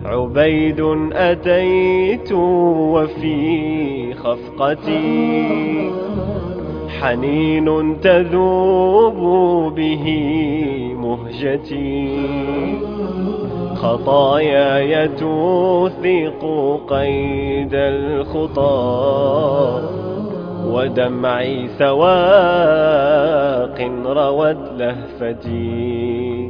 عبيد أتيت وفي خفقتي حنين تذوب به مهجتي خطاياي توثق قيد الخطى ودمعي سواق روت لهفتي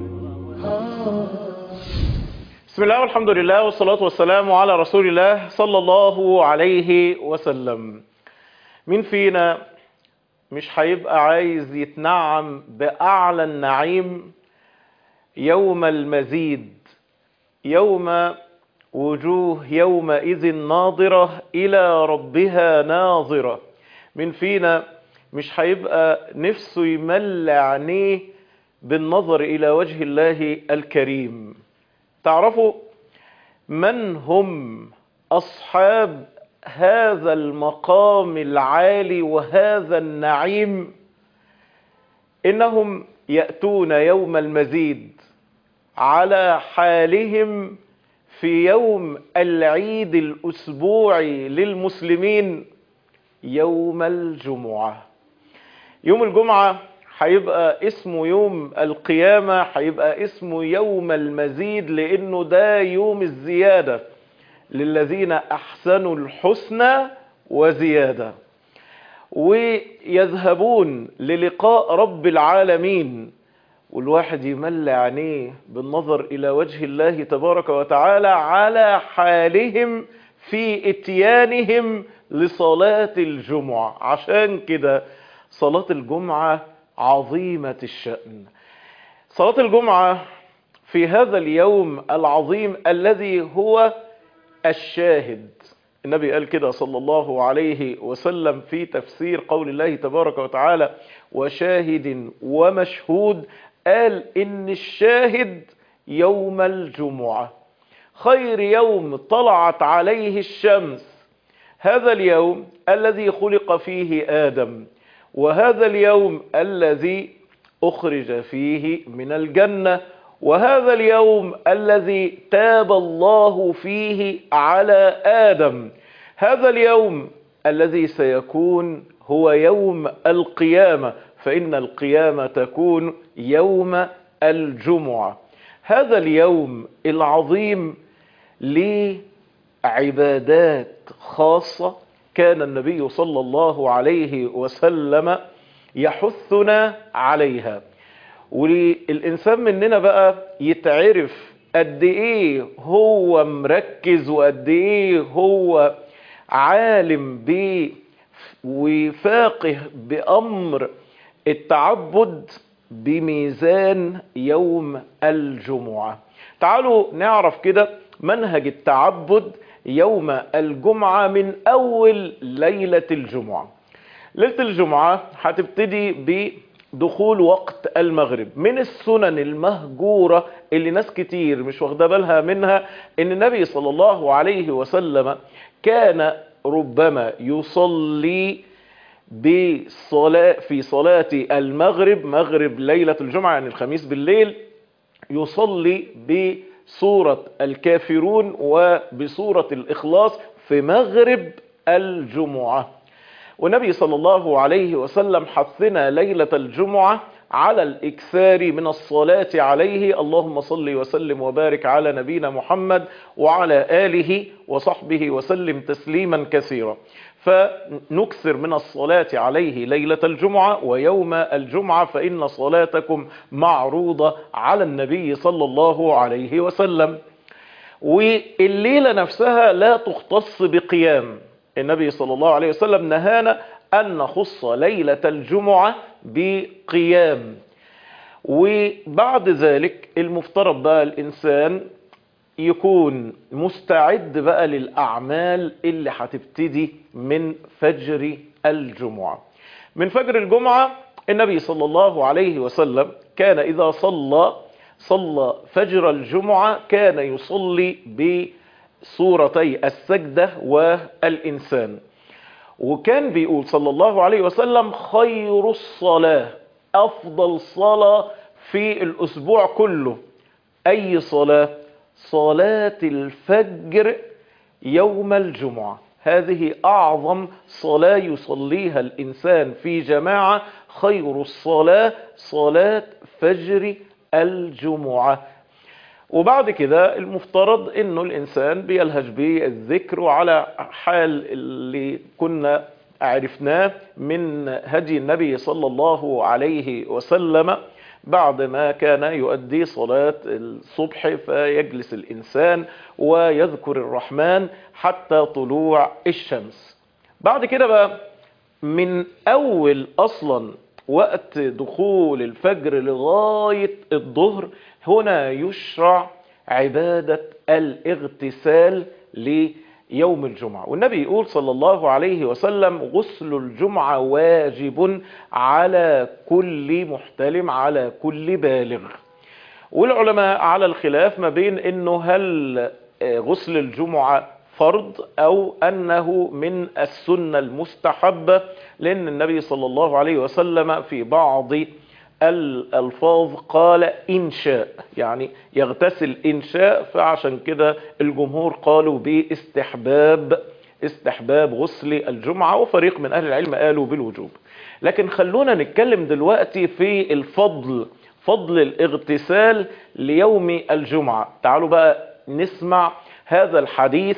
بسم الله والحمد لله والصلاة والسلام على رسول الله صلى الله عليه وسلم مين فينا مش هيبقى عايز يتنعم بأعلى النعيم يوم المزيد يوم وجوه يومئذ ناظرة إلى ربها ناظرة من فينا مش هيبقى نفسه يمل عينيه بالنظر إلى وجه الله الكريم تعرفوا من هم أصحاب هذا المقام العالي وهذا النعيم إنهم يأتون يوم المزيد على حالهم في يوم العيد الأسبوعي للمسلمين يوم الجمعة يوم الجمعة هيبقى اسمه يوم القيامة هيبقى اسمه يوم المزيد لأنه ده يوم الزيادة للذين أحسنوا الحسنى وزيادة ويذهبون للقاء رب العالمين والواحد يمل عينيه بالنظر إلى وجه الله تبارك وتعالى على حالهم في اتيانهم لصلاة الجمعة عشان كده صلاة الجمعة عظيمة الشأن صلاة الجمعة في هذا اليوم العظيم الذي هو الشاهد النبي قال كده صلى الله عليه وسلم في تفسير قول الله تبارك وتعالى وشاهد ومشهود قال إن الشاهد يوم الجمعة خير يوم طلعت عليه الشمس هذا اليوم الذي خلق فيه آدم وهذا اليوم الذي أخرج فيه من الجنة وهذا اليوم الذي تاب الله فيه على آدم هذا اليوم الذي سيكون هو يوم القيامة فإن القيامة تكون يوم الجمعة هذا اليوم العظيم لعبادات خاصة كان النبي صلى الله عليه وسلم يحثنا عليها والإنسان مننا بقى يتعرف قد ايه هو مركز وقد ايه هو عالم ب وفاقه بأمر التعبد بميزان يوم الجمعة تعالوا نعرف كده منهج التعبد يوم الجمعة من أول ليلة الجمعة ليلة الجمعة هتبتدي بدخول وقت المغرب من السنن المهجورة اللي ناس كتير مش واخده بالها منها ان النبي صلى الله عليه وسلم كان ربما يصلي بصلاة في صلاة المغرب مغرب ليلة الجمعة يعني الخميس بالليل يصلي بسورة الكافرون وبسورة الإخلاص في مغرب الجمعة والنبي صلى الله عليه وسلم حثنا ليلة الجمعة على الإكثار من الصلاة عليه اللهم صل وسلم وبارك على نبينا محمد وعلى آله وصحبه وسلم تسليما كثيرا فنكثر من الصلاة عليه ليلة الجمعة ويوم الجمعة فإن صلاتكم معروضة على النبي صلى الله عليه وسلم والليلة نفسها لا تختص بقيام النبي صلى الله عليه وسلم نهانا أن نخص ليلة الجمعة بقيام وبعد ذلك المفترض بقى الإنسان يكون مستعد بقى للأعمال اللي هتبتدي من فجر الجمعة من فجر الجمعة النبي صلى الله عليه وسلم كان إذا صلى صلى فجر الجمعة كان يصلي بسورتي السجدة والإنسان وكان بيقول صلى الله عليه وسلم خير الصلاة أفضل صلاة في الأسبوع كله أي صلاة صلاة الفجر يوم الجمعة هذه أعظم صلاة يصليها الإنسان في جماعة خير الصلاة صلاة فجر الجمعة وبعد كده المفترض انه الانسان بيلهج بالذكر وعلى حال اللي كنا عرفناه من هدي النبي صلى الله عليه وسلم بعد ما كان يؤدي صلاة الصبح فيجلس الإنسان ويذكر الرحمن حتى طلوع الشمس بعد كده بقى من أول أصلا وقت دخول الفجر لغاية الظهر هنا يشرع عبادة الاغتسال ليوم الجمعة والنبي يقول صلى الله عليه وسلم غسل الجمعة واجب على كل محتلم على كل بالغ والعلماء على الخلاف ما بين انه هل غسل الجمعة فرض او انه من السنة المستحبة لان النبي صلى الله عليه وسلم في بعض الألفاظ قال إن شاء يعني يغتسل إن شاء فعشان كده الجمهور قالوا باستحباب استحباب غسل الجمعة وفريق من أهل العلم قالوا بالوجوب لكن خلونا نتكلم دلوقتي في الفضل فضل الاغتسال ليوم الجمعة تعالوا بقى نسمع هذا الحديث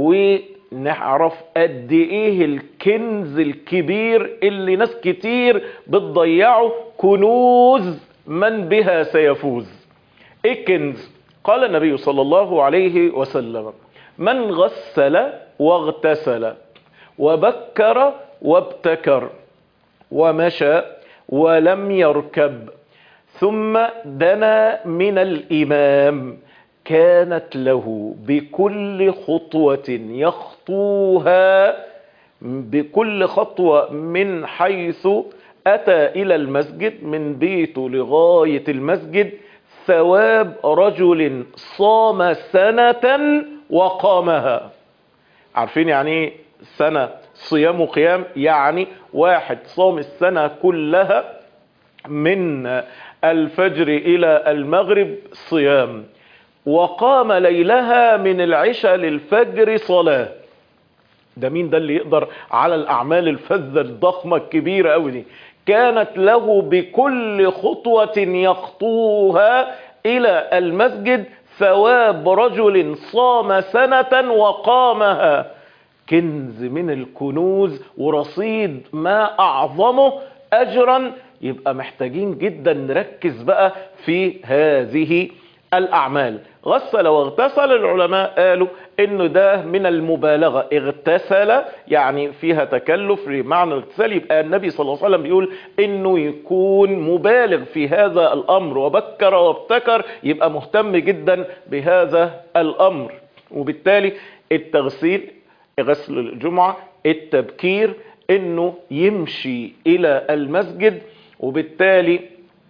ونعرف قد ايه الكنز الكبير اللي ناس كتير بتضيعه كنوز من بها سيفوز ايه الكنز قال النبي صلى الله عليه وسلم من غسل واغتسل وبكر وابتكر ومشى ولم يركب ثم دنا من الإمام كانت له بكل خطوة يخطوها بكل خطوة من حيث أتى إلى المسجد من بيته لغاية المسجد ثواب رجل صام سنة وقامها عارفين يعني ايه سنة صيام وقيام يعني واحد صام السنة كلها من الفجر إلى المغرب صيام وقام ليلها من العشاء للفجر صلاة ده مين ده اللي يقدر على الأعمال الفذة الضخمة الكبيرة أوي دي كانت له بكل خطوة يخطوها إلى المسجد ثواب رجل صام سنة وقامها كنز من الكنوز ورصيد ما أعظمه أجرا يبقى محتاجين جدا نركز بقى في هذه الأعمال غسل واغتسل العلماء قالوا انه ده من المبالغة اغتسل يعني فيها تكلف في معنى الاغتسال يبقى النبي صلى الله عليه وسلم بيقول انه يكون مبالغ في هذا الامر وبكر وابتكر يبقى مهتم جدا بهذا الامر وبالتالي التغسيل غسل الجمعة التبكير انه يمشي الى المسجد وبالتالي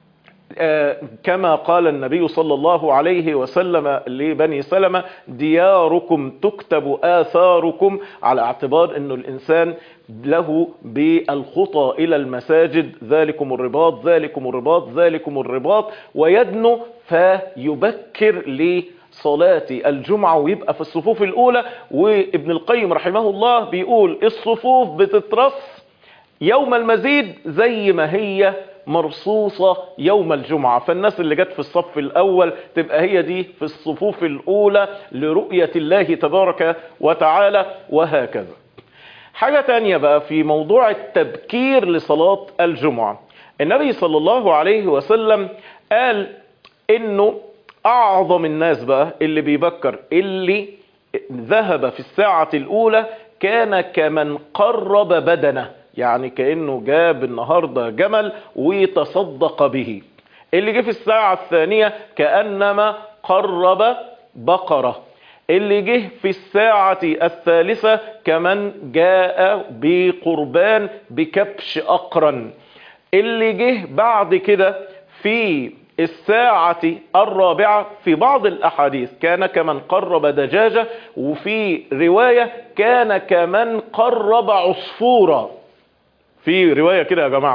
آه كما قال النبي صلى الله عليه وسلم لبني سلمة دياركم تكتب آثاركم على اعتبار انه الانسان له بالخطى الى المساجد ذلكم الرباط ذلكم الرباط ذلكم الرباط ويدنو فيبكر لصلاة الجمعة ويبقى في الصفوف الاولى وابن القيم رحمه الله بيقول الصفوف بتترص يوم المزيد زي ما هي مرصوصة يوم الجمعة فالناس اللي جت في الصف الأول تبقى هي دي في الصفوف الأولى لرؤية الله تبارك وتعالى وهكذا حاجة تانية بقى في موضوع التبكير لصلاة الجمعة النبي صلى الله عليه وسلم قال انه اعظم الناس بقى اللي بيبكر اللي ذهب في الساعة الاولى كان كمن قرب بدنه يعني كأنه جاب النهاردة جمل وتصدق به اللي جه في الساعة الثانية كأنما قرب بقرة اللي جه في الساعة الثالثة كمن جاء بقربان بكبش أقرن اللي جه بعد كده في الساعة الرابعة في بعض الأحاديث كان كمن قرب دجاجة وفي رواية كان كمن قرب عصفورة في رواية كده يا جماعة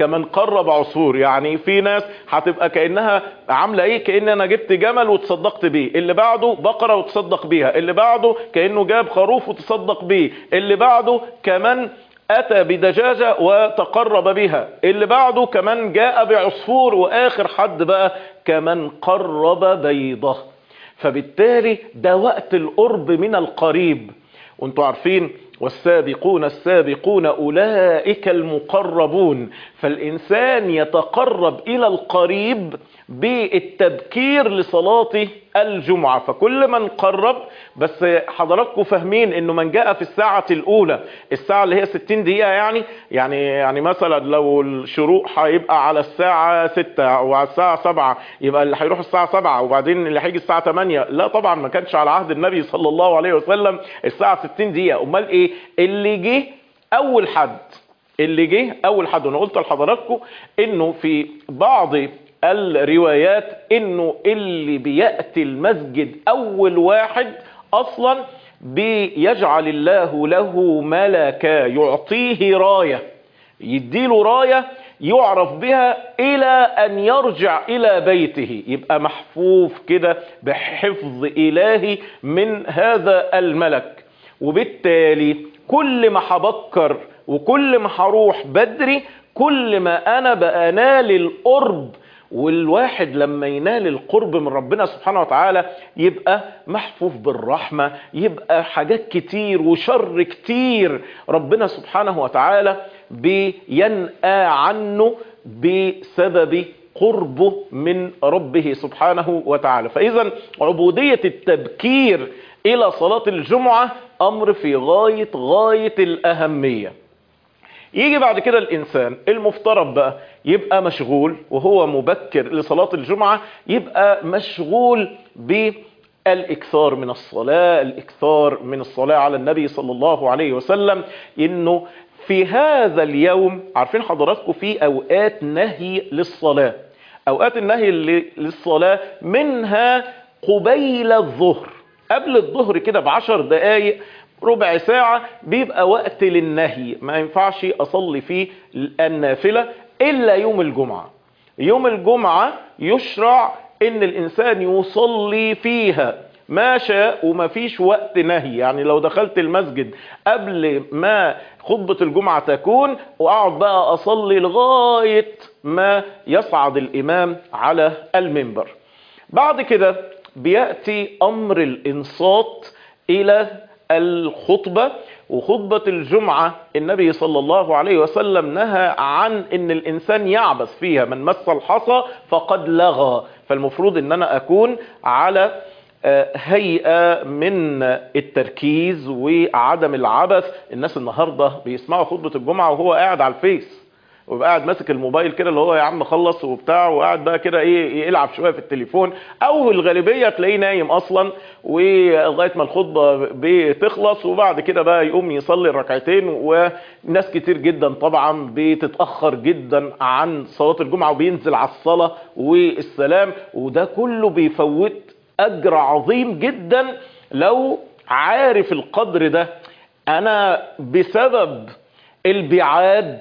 كمن قرب عصفور يعني في ناس هتبقى كانها عامله ايه كان انا جبت جمل وتصدقت بيه اللي بعده بقره وتصدق بيها اللي بعده كانه جاب خروف وتصدق بيه اللي بعده كمان اتى بدجاجه وتقرب بها اللي بعده كمان جاء بعصفور واخر حد بقى كمن قرب بيضه فبالتالي ده وقت القرب من القريب وانتوا عارفين والسابقون السابقون أولئك المقربون فالإنسان يتقرب إلى القريب بالتبكير لصلاة الجمعة فكل من قرب بس حضراتكم فاهمين انه من جاء في الساعة الاولى الساعة اللي هي 60 دقيقة يعني يعني يعني مثلا لو الشروق هيبقى على الساعة 6 او على الساعة 7 يبقى اللي هيروح الساعة 7 وبعدين اللي هيجي الساعة 8 لا طبعا ما كانش على عهد النبي صلى الله عليه وسلم الساعة 60 دقيقة امال ايه اللي جه اول حد اللي جه اول حد وانا قلت لحضراتكم انه في بعض الروايات انه اللي بياتي المسجد اول واحد اصلا بيجعل الله له ملكا يعطيه رايه يديله رايه يعرف بها الى ان يرجع الى بيته يبقى محفوف كده بحفظ الهي من هذا الملك وبالتالي كل ما هبكر وكل ما هروح بدري كل ما انا بانال القرب والواحد لما ينال القرب من ربنا سبحانه وتعالى يبقى محفوف بالرحمة يبقى حاجات كتير وشر كتير ربنا سبحانه وتعالى بينأى عنه بسبب قربه من ربه سبحانه وتعالى فإذا عبودية التبكير إلى صلاة الجمعة أمر في غاية غاية الأهمية يجي بعد كده الانسان المفترض بقى يبقى مشغول وهو مبكر لصلاة الجمعة يبقى مشغول بالاكثار من الصلاة الاكثار من الصلاة على النبي صلى الله عليه وسلم انه في هذا اليوم عارفين حضراتكم في اوقات نهي للصلاة اوقات النهي للصلاة منها قبيل الظهر قبل الظهر كده بعشر دقايق ربع ساعة بيبقى وقت للنهي ما ينفعش أصلي فيه النافلة إلا يوم الجمعة يوم الجمعة يشرع إن الإنسان يصلي فيها ما شاء وما فيش وقت نهي يعني لو دخلت المسجد قبل ما خطبة الجمعة تكون وأقعد بقى أصلي لغاية ما يصعد الإمام على المنبر بعد كده بيأتي أمر الإنصات إلى الخطبة وخطبة الجمعة النبي صلى الله عليه وسلم نهى عن ان الانسان يعبث فيها من مس الحصى فقد لغى فالمفروض ان انا اكون على هيئة من التركيز وعدم العبث الناس النهاردة بيسمعوا خطبة الجمعة وهو قاعد على الفيس ويبقى قاعد ماسك الموبايل كده اللي هو يا عم خلص وبتاع وقاعد بقى كده ايه يلعب شويه في التليفون او الغالبيه تلاقيه نايم اصلا ولغايه ما الخطبه بتخلص وبعد كده بقى يقوم يصلي الركعتين وناس كتير جدا طبعا بتتاخر جدا عن صلاه الجمعه وبينزل على الصلاه والسلام وده كله بيفوت اجر عظيم جدا لو عارف القدر ده انا بسبب البعاد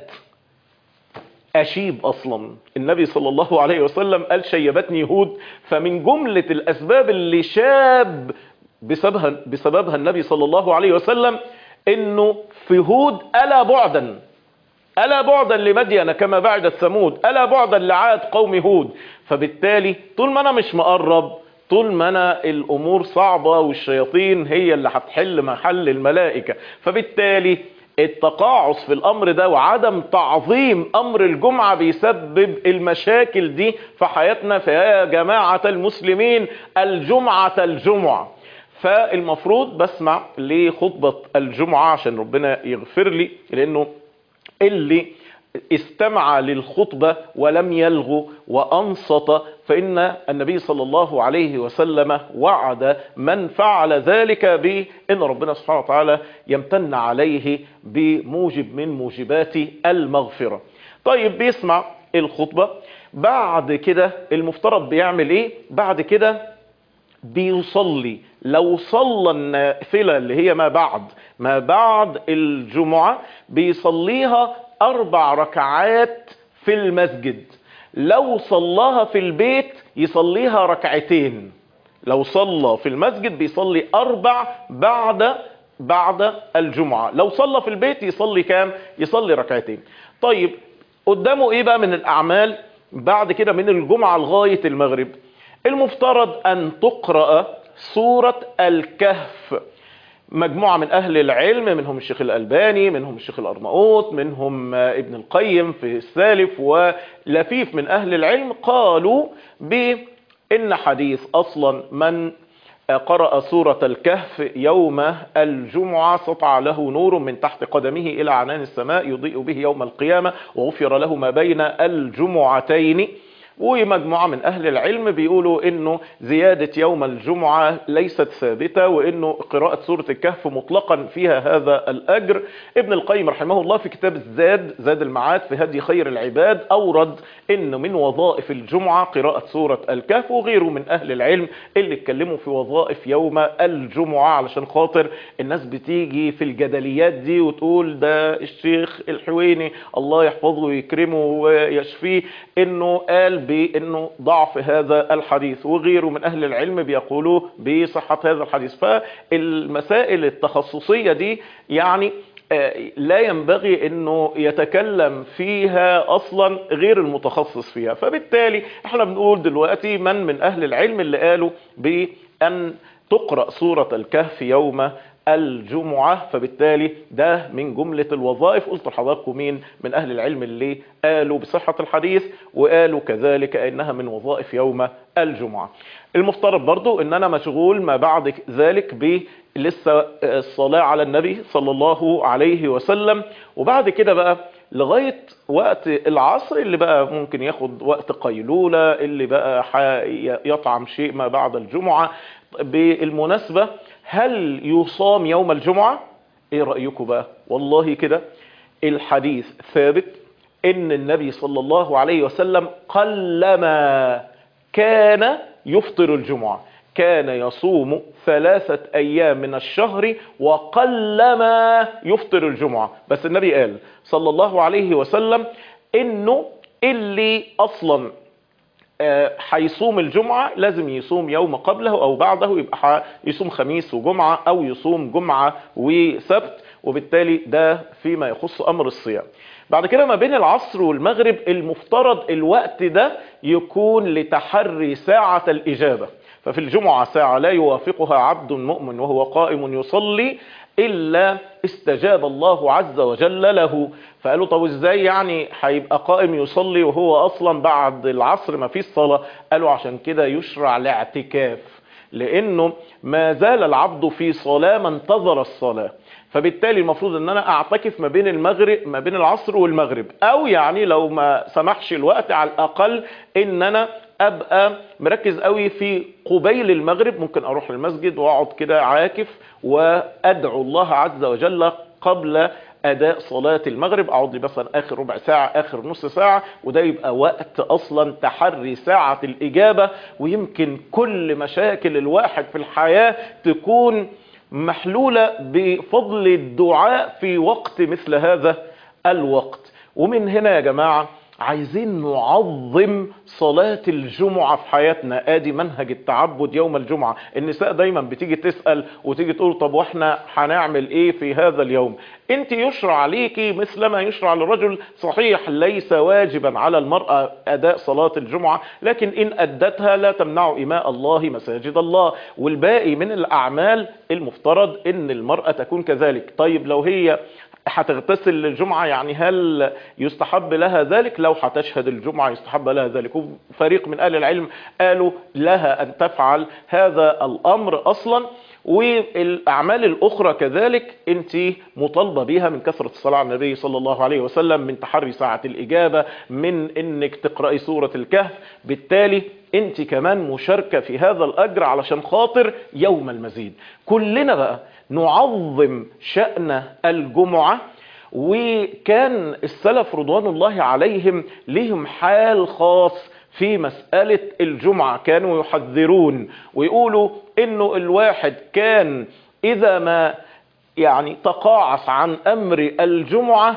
أشيب أصلا النبي صلى الله عليه وسلم قال شيبتني هود فمن جملة الأسباب اللي شاب بسببها, بسببها النبي صلى الله عليه وسلم إنه في هود ألا بعدا ألا بعدا لمدين كما بعدت ثمود ألا بعدا لعاد قوم هود فبالتالي طول ما أنا مش مقرب طول ما أنا الأمور صعبة والشياطين هي اللي هتحل محل الملائكة فبالتالي التقاعس في الامر ده وعدم تعظيم امر الجمعة بيسبب المشاكل دي في حياتنا فيا جماعة المسلمين الجمعة الجمعة فالمفروض بسمع لخطبة الجمعة عشان ربنا يغفر لي لانه اللي استمع للخطبة ولم يلغو وأنصت فإن النبي صلى الله عليه وسلم وعد من فعل ذلك بأن ربنا سبحانه وتعالى يمتن عليه بموجب من موجبات المغفرة طيب بيسمع الخطبة بعد كده المفترض بيعمل ايه بعد كده بيصلي لو صلى النافلة اللي هي ما بعد ما بعد الجمعة بيصليها أربع ركعات في المسجد لو صلاها في البيت يصليها ركعتين لو صلى في المسجد بيصلي أربع بعد بعد الجمعة لو صلى في البيت يصلي كام يصلي ركعتين طيب قدامه ايه بقى من الأعمال بعد كده من الجمعة لغاية المغرب المفترض أن تقرأ سورة الكهف مجموعة من أهل العلم منهم الشيخ الألباني منهم الشيخ الأرمؤوط منهم ابن القيم في السالف ولفيف من أهل العلم قالوا بإن حديث أصلا من قرأ سورة الكهف يوم الجمعة سطع له نور من تحت قدمه إلى عنان السماء يضيء به يوم القيامة وغفر له ما بين الجمعتين ومجموعة من أهل العلم بيقولوا إنه زيادة يوم الجمعة ليست ثابتة وإنه قراءة سورة الكهف مطلقا فيها هذا الأجر ابن القيم رحمه الله في كتاب الزاد زاد المعاد في هدي خير العباد أورد إنه من وظائف الجمعة قراءة سورة الكهف وغيره من أهل العلم اللي اتكلموا في وظائف يوم الجمعة علشان خاطر الناس بتيجي في الجدليات دي وتقول ده الشيخ الحويني الله يحفظه ويكرمه ويشفيه إنه قال بانه ضعف هذا الحديث وغيره من اهل العلم بيقولوا بصحة هذا الحديث فالمسائل التخصصية دي يعني لا ينبغي انه يتكلم فيها اصلا غير المتخصص فيها فبالتالي احنا بنقول دلوقتي من من اهل العلم اللي قالوا بان تقرأ سورة الكهف يوم الجمعة فبالتالي ده من جملة الوظائف قلت لحضراتكم مين من أهل العلم اللي قالوا بصحة الحديث وقالوا كذلك أنها من وظائف يوم الجمعة المفترض برضو أن أنا مشغول ما بعد ذلك ب لسه الصلاة على النبي صلى الله عليه وسلم وبعد كده بقى لغاية وقت العصر اللي بقى ممكن ياخد وقت قيلولة اللي بقى يطعم شيء ما بعد الجمعة بالمناسبة هل يصام يوم الجمعة ايه رأيكم بقى والله كده الحديث ثابت ان النبي صلى الله عليه وسلم قلما كان يفطر الجمعة كان يصوم ثلاثة ايام من الشهر وقلما يفطر الجمعة بس النبي قال صلى الله عليه وسلم انه اللي اصلا هيصوم الجمعة لازم يصوم يوم قبله او بعده يبقى يصوم خميس وجمعة او يصوم جمعة وسبت وبالتالي ده فيما يخص امر الصيام بعد كده ما بين العصر والمغرب المفترض الوقت ده يكون لتحري ساعة الاجابة ففي الجمعة ساعة لا يوافقها عبد مؤمن وهو قائم يصلي إلا استجاب الله عز وجل له فقالوا طب ازاي يعني هيبقى قائم يصلي وهو اصلا بعد العصر ما فيش صلاة قالوا عشان كده يشرع الاعتكاف لانه ما زال العبد في صلاة ما انتظر الصلاة فبالتالي المفروض ان انا اعتكف ما بين المغرب ما بين العصر والمغرب او يعني لو ما سمحش الوقت على الاقل ان انا ابقى مركز قوي في قبيل المغرب ممكن اروح المسجد واقعد كده عاكف وادعو الله عز وجل قبل اداء صلاة المغرب اقعد لي مثلا اخر ربع ساعة اخر نص ساعة وده يبقى وقت اصلا تحري ساعة الاجابة ويمكن كل مشاكل الواحد في الحياة تكون محلولة بفضل الدعاء في وقت مثل هذا الوقت ومن هنا يا جماعة عايزين نعظم صلاة الجمعة في حياتنا ادي منهج التعبد يوم الجمعة النساء دايما بتيجي تسأل وتيجي تقول طب واحنا هنعمل ايه في هذا اليوم انت يشرع عليكي مثل ما يشرع للرجل صحيح ليس واجبا على المرأة اداء صلاة الجمعة لكن ان ادتها لا تمنع اماء الله مساجد الله والباقي من الاعمال المفترض ان المرأة تكون كذلك طيب لو هي هتغتسل للجمعة يعني هل يستحب لها ذلك لو هتشهد الجمعة يستحب لها ذلك وفريق من أهل العلم قالوا لها أن تفعل هذا الأمر أصلا والأعمال الأخرى كذلك أنت مطالبة بها من كثرة الصلاة على النبي صلى الله عليه وسلم من تحري ساعة الإجابة من أنك تقرأي سورة الكهف بالتالي أنت كمان مشاركة في هذا الأجر علشان خاطر يوم المزيد كلنا بقى نعظم شأن الجمعة وكان السلف رضوان الله عليهم لهم حال خاص في مسألة الجمعة كانوا يحذرون ويقولوا انه الواحد كان اذا ما يعني تقاعس عن امر الجمعة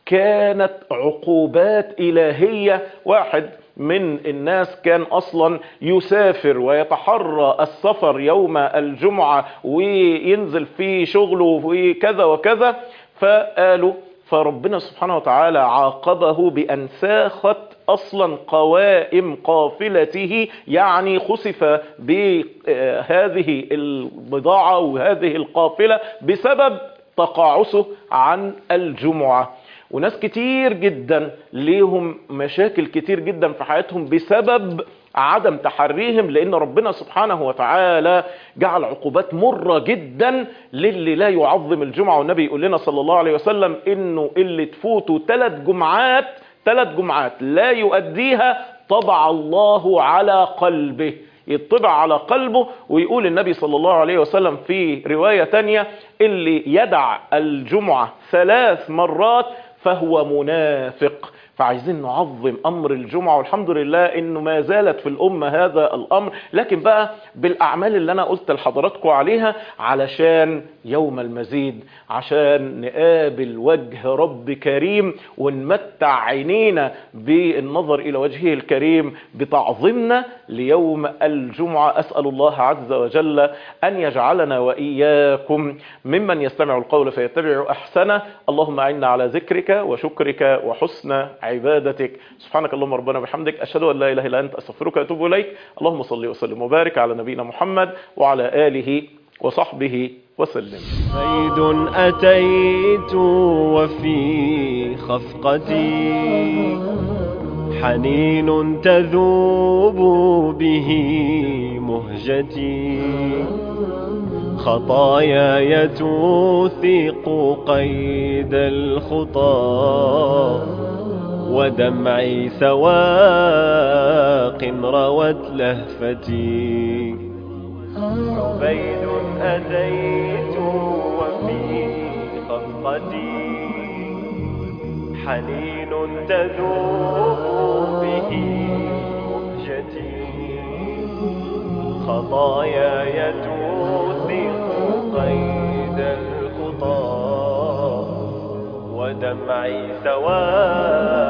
كانت عقوبات إلهية واحد من الناس كان أصلا يسافر ويتحرى السفر يوم الجمعة وينزل في شغله وكذا وكذا فقالوا فربنا سبحانه وتعالى عاقبه بأن ساخت اصلا قوائم قافلته يعني خسف بهذه البضاعة وهذه القافلة بسبب تقاعسه عن الجمعة وناس كتير جدا ليهم مشاكل كتير جدا في حياتهم بسبب عدم تحريهم لان ربنا سبحانه وتعالى جعل عقوبات مرة جدا للي لا يعظم الجمعة والنبي يقول لنا صلى الله عليه وسلم انه اللي تفوتوا ثلاث جمعات ثلاث جمعات لا يؤديها طبع الله على قلبه يطبع على قلبه ويقول النبي صلى الله عليه وسلم في رواية تانية اللي يدع الجمعة ثلاث مرات فهو منافق فعايزين نعظم امر الجمعة والحمد لله انه ما زالت في الامة هذا الامر لكن بقى بالاعمال اللي انا قلت لحضراتكم عليها علشان يوم المزيد عشان نقابل وجه رب كريم ونمتع عينينا بالنظر الى وجهه الكريم بتعظيمنا ليوم الجمعة اسأل الله عز وجل ان يجعلنا واياكم ممن يستمع القول فيتبع احسنه اللهم اعنا على ذكرك وشكرك وحسن عبادتك سبحانك اللهم ربنا وبحمدك أشهد أن لا إله إلا أنت أستغفرك وأتوب إليك اللهم صل وسلم وبارك على نبينا محمد وعلى آله وصحبه وسلم زيد أتيت وفي خفقتي حنين تذوب به مهجتي خطاياي توثق قيد الخطى ودمعي سواق روت لهفتي عبيد أتيت وفي خفقتي حنين تذوب به مهجتي خطاياي توثق قيد الخطى ودمعي سواق